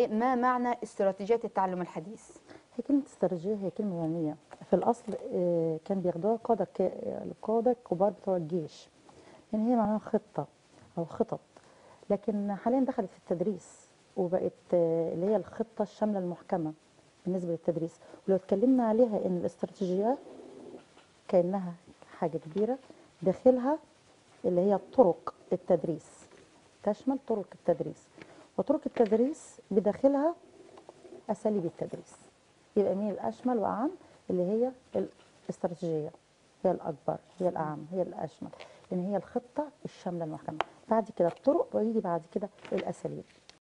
إيه- ما معنى استراتيجيات التعلم الحديث هي كلمة استراتيجية هي كلمة يونانية في الأصل آه، كان بياخدوها قادة ك- القادة الكبار بتوع الجيش يعني هي معناها خطة أو خطط لكن حاليا دخلت في التدريس وبقت آه، اللي هي الخطة الشاملة المحكمة بالنسبة للتدريس ولو اتكلمنا عليها إن الاستراتيجيات كأنها حاجة كبيرة داخلها اللي هي طرق التدريس تشمل طرق التدريس وطرق التدريس بداخلها أساليب التدريس يبقى مين الأشمل وأعم اللي هي الاستراتيجية هي الأكبر هي الأعم هي الأشمل لأن هي الخطة الشاملة المحكمة بعد كده الطرق ويجي بعد كده الأساليب